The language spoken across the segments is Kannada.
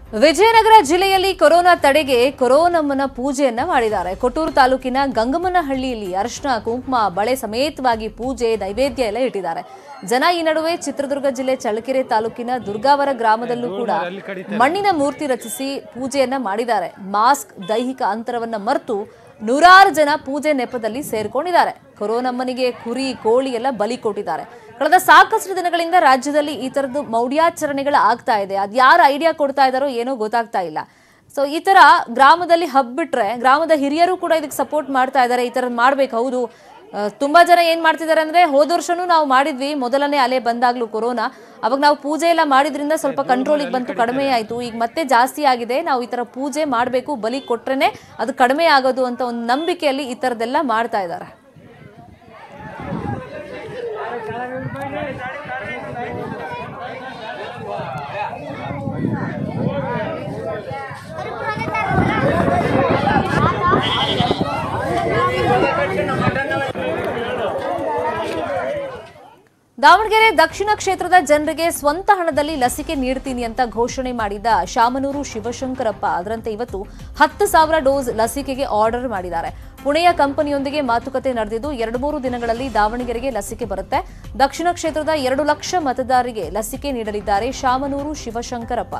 ವಿಜಯನಗರ ಜಿಲ್ಲೆಯಲ್ಲಿ ಕೊರೋನಾ ತಡೆಗೆ ಕೊರೋನಮ್ಮನ ಪೂಜೆಯನ್ನ ಮಾಡಿದ್ದಾರೆ ಕೊಟ್ಟೂರು ತಾಲೂಕಿನ ಗಂಗಮ್ಮನಹಳ್ಳಿಯಲ್ಲಿ ಅರಿಶಿನ ಕುಂಕುಮ ಬಳೆ ಸಮೇತವಾಗಿ ಪೂಜೆ ನೈವೇದ್ಯ ಎಲ್ಲ ಇಟ್ಟಿದ್ದಾರೆ ಜನ ಈ ನಡುವೆ ಚಿತ್ರದುರ್ಗ ಜಿಲ್ಲೆ ಚಳ್ಳಕೆರೆ ತಾಲೂಕಿನ ದುರ್ಗಾವರ ಗ್ರಾಮದಲ್ಲೂ ಕೂಡ ಮಣ್ಣಿನ ಮೂರ್ತಿ ರಚಿಸಿ ಪೂಜೆಯನ್ನ ಮಾಡಿದ್ದಾರೆ ಮಾಸ್ಕ್ ದೈಹಿಕ ಅಂತರವನ್ನ ಮರೆತು ನೂರಾರು ಜನ ಪೂಜೆ ನೆಪದಲ್ಲಿ ಸೇರ್ಕೊಂಡಿದ್ದಾರೆ ಕೊರೋನಮ್ಮನಿಗೆ ಕುರಿ ಕೋಳಿ ಎಲ್ಲ ಬಲಿ ಕೊಟ್ಟಿದ್ದಾರೆ ಕಳೆದ ಸಾಕಷ್ಟು ದಿನಗಳಿಂದ ರಾಜ್ಯದಲ್ಲಿ ಈ ತರದ್ದು ಮೌಢ್ಯಾಚರಣೆಗಳು ಆಗ್ತಾ ಇದೆ ಅದ್ ಯಾರು ಐಡಿಯಾ ಕೊಡ್ತಾ ಇದಾರೋ ಏನೋ ಗೊತ್ತಾಗ್ತಾ ಇಲ್ಲ ಸೊ ಈ ತರ ಗ್ರಾಮದಲ್ಲಿ ಹಬ್ಬಿಟ್ರೆ ಗ್ರಾಮದ ಹಿರಿಯರು ಕೂಡ ಇದಕ್ಕೆ ಸಪೋರ್ಟ್ ಮಾಡ್ತಾ ಇದ್ದಾರೆ ಈ ತರದ್ ಮಾಡ್ಬೇಕು ಹೌದು ಆ, ತುಂಬಾ ಜನ ಏನ್ ಮಾಡ್ತಿದ್ದಾರೆ ಅಂದ್ರೆ ಹೋದ ವರ್ಷನೂ ನಾವು ಮಾಡಿದ್ವಿ ಮೊದಲನೇ ಅಲೆ ಬಂದಾಗ್ಲೂ ಕೊರೋನಾ ಅವಾಗ ನಾವು ಪೂಜೆ ಎಲ್ಲ ಮಾಡಿದ್ರಿಂದ ಸ್ವಲ್ಪ ಕಂಟ್ರೋಲಿಗೆ ಬಂತು ಕಡಿಮೆ ಆಯ್ತು ಈಗ ಮತ್ತೆ ಜಾಸ್ತಿ ಆಗಿದೆ ನಾವು ಈ ತರ ಪೂಜೆ ಮಾಡಬೇಕು ಬಲಿ ಕೊಟ್ರೇನೆ ಅದು ಕಡಿಮೆ ಆಗೋದು ಅಂತ ಒಂದು ನಂಬಿಕೆಯಲ್ಲಿ ಈ ತರದೆಲ್ಲ ಮಾಡ್ತಾ ಇದ್ದಾರೆ ದಾವಣಗೆರೆ ದಕ್ಷಿಣ ಕ್ಷೇತ್ರದ ಜನರಿಗೆ ಸ್ವಂತ ಹಣದಲ್ಲಿ ಲಸಿಕೆ ನೀಡ್ತೀನಿ ಅಂತ ಘೋಷಣೆ ಮಾಡಿದ್ದ ಶಾಮನೂರು ಶಿವಶಂಕರಪ್ಪ ಅದರಂತೆ ಇವತ್ತು ಹತ್ತು ಸಾವಿರ ಡೋಸ್ ಲಸಿಕೆಗೆ ಆರ್ಡರ್ ಮಾಡಿದ್ದಾರೆ ಪುಣೆಯ ಕಂಪನಿಯೊಂದಿಗೆ ಮಾತುಕತೆ ನಡೆದಿದ್ದು ಎರಡು ಮೂರು ದಿನಗಳಲ್ಲಿ ದಾವಣಗೆರೆಗೆ ಲಸಿಕೆ ಬರುತ್ತೆ ದಕ್ಷಿಣ ಕ್ಷೇತ್ರದ ಎರಡು ಲಕ್ಷ ಮತದಾರರಿಗೆ ಲಸಿಕೆ ನೀಡಲಿದ್ದಾರೆ ಶಾಮನೂರು ಶಿವಶಂಕರಪ್ಪ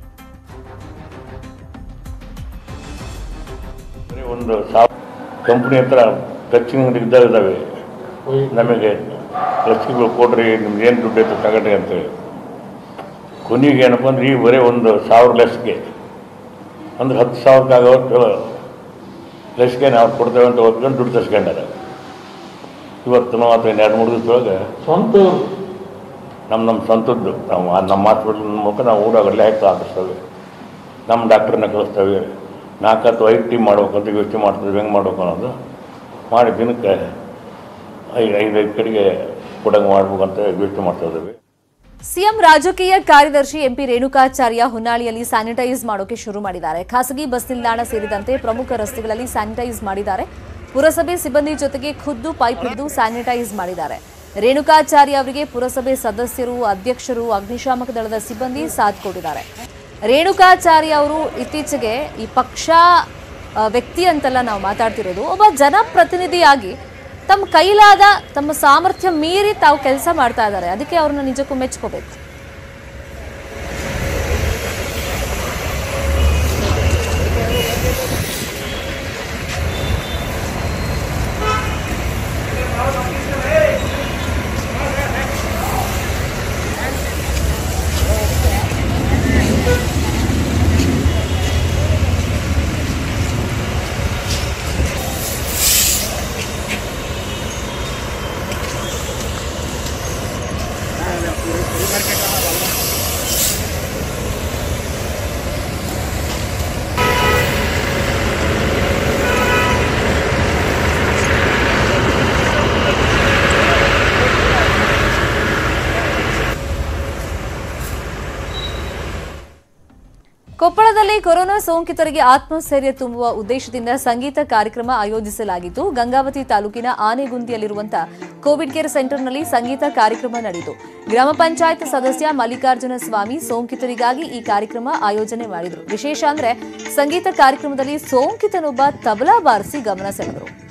ಬರೀ ಒಂದು ಸಾವ್ ಕಂಪ್ನಿ ಹತ್ರ ಟಚಿಂಗ್ ಇದ್ದಾಗ ಇದ್ದಾವೆ ನಮಗೆ ಲಸಿಕೆಗಳು ಕೊಡ್ರಿ ನಿಮ್ಗೆ ಏನು ದುಡ್ಡು ಐತೆ ತಗೊಳ್ರಿ ಅಂತೇಳಿ ಕೊನೆಗೆ ಏನಪ್ಪ ಅಂದ್ರೆ ಈ ಬರೀ ಒಂದು ಸಾವಿರ ಲಸಿಕೆ ಅಂದ್ರೆ ಹತ್ತು ಸಾವಿರಕ್ಕೆ ಆಗೋಷ್ಟು ಲಸಿಕೆ ನಾವು ಕೊಡ್ತೇವೆ ಅಂತ ಒಪ್ಕೊಂಡು ದುಡ್ಡು ತಸ್ಕೊಂಡಾರೆ ಇವತ್ತು ಅಥವಾ ಇನ್ನು ಎರಡು ಮೂರು ದಿವಸದೊಳಗೆ ಸ್ವಂತ ನಮ್ಮ ನಮ್ಮ ಸ್ವಂತದ್ದು ನಾವು ಆ ನಮ್ಮ ಹಾಸ್ಪಿಟ್ಲ್ ಮೂಲಕ ನಾವು ಊರಾಗಲ್ಲೇ ಹಾಕಿ ಹಾಕಿಸ್ತೇವೆ ನಮ್ಮ ಡಾಕ್ಟ್ರನ್ನ ಕಳಿಸ್ತೇವೆ ನಾಲ್ಕು ಅಥವಾ ಐದು ಟೀಮ್ ಮಾಡ್ಬೇಕು ಅಂತ ಯೋಚನೆ ಮಾಡ್ತಿದ್ವಿ ಹೆಂಗೆ ಮಾಡ್ಬೇಕು ಅನ್ನೋದು ಮಾಡಿ ದಿನಕ್ಕೆ ಐದು ಐದು ಐದು ಕಡೆಗೆ ಕೊಡಂಗೆ ಮಾಡ್ಬೇಕು ಅಂತ ಯೋಚನೆ ಮಾಡ್ತಾ ಇದ್ದೀವಿ ಸಿಎಂ ರಾಜಕೀಯ ಕಾರ್ಯದರ್ಶಿ ಎಂಪಿ ರೇಣುಕಾಚಾರ್ಯ ಹೊನ್ನಾಳಿಯಲ್ಲಿ ಸ್ಯಾನಿಟೈಸ್ ಮಾಡೋಕೆ ಶುರು ಮಾಡಿದ್ದಾರೆ ಖಾಸಗಿ ಬಸ್ ನಿಲ್ದಾಣ ಸೇರಿದಂತೆ ಪ್ರಮುಖ ರಸ್ತೆಗಳಲ್ಲಿ ಸ್ಯಾನಿಟೈಸ್ ಮಾಡಿದ್ದಾರೆ ಪುರಸಭೆ ಸಿಬ್ಬಂದಿ ಜೊತೆಗೆ ಖುದ್ದು ಪೈಪ್ ಹಿಡಿದು ಸ್ಯಾನಿಟೈಸ್ ಮಾಡಿದ್ದಾರೆ ರೇಣುಕಾಚಾರ್ಯ ಅವರಿಗೆ ಪುರಸಭೆ ಸದಸ್ಯರು ಅಧ್ಯಕ್ಷರು ಅಗ್ನಿಶಾಮಕ ದಳದ ಸಿಬ್ಬಂದಿ ಸಾಥ್ ಕೊಟ್ಟಿದ್ದಾರೆ ರೇಣುಕಾಚಾರ್ಯ ಅವರು ಇತ್ತೀಚೆಗೆ ಈ ಪಕ್ಷ ಆ, ವ್ಯಕ್ತಿ ಅಂತೆಲ್ಲ ನಾವು ಮಾತಾಡ್ತಿರೋದು ಒಬ್ಬ ಜನಪ್ರತಿನಿಧಿಯಾಗಿ ತಮ್ಮ ಕೈಲಾದ ತಮ್ಮ ಸಾಮರ್ಥ್ಯ ಮೀರಿ ತಾವು ಕೆಲಸ ಮಾಡ್ತಾ ಇದ್ದಾರೆ ಅದಕ್ಕೆ ಅವ್ರನ್ನ ನಿಜಕ್ಕೂ ಮೆಚ್ಕೋಬೇಕು ಕೊಪ್ಪಳದಲ್ಲಿ ಕೊರೋನಾ ಸೋಂಕಿತರಿಗೆ ಆತ್ಮಸ್ಥೈರ್ಯ ತುಂಬುವ ಉದ್ದೇಶದಿಂದ ಸಂಗೀತ ಕಾರ್ಯಕ್ರಮ ಆಯೋಜಿಸಲಾಗಿದ್ದು ಗಂಗಾವತಿ ತಾಲೂಕಿನ ಆನೆಗುಂದಿಯಲ್ಲಿರುವಂತಹ ಕೋವಿಡ್ ಕೇರ್ ಸೆಂಟರ್ನಲ್ಲಿ ಸಂಗೀತ ಕಾರ್ಯಕ್ರಮ ನಡೆಯಿತು ಗ್ರಾಮ ಪಂಚಾಯತ್ ಸದಸ್ಯ ಮಲ್ಲಿಕಾರ್ಜುನ ಸ್ವಾಮಿ ಸೋಂಕಿತರಿಗಾಗಿ ಈ ಕಾರ್ಯಕ್ರಮ ಆಯೋಜನೆ ಮಾಡಿದರು ವಿಶೇಷ ಅಂದ್ರೆ ಸಂಗೀತ ಕಾರ್ಯಕ್ರಮದಲ್ಲಿ ಸೋಂಕಿತನೊಬ್ಬ ತಬಲಾ ಬಾರಿಸಿ ಗಮನ ಸೆಳೆದರು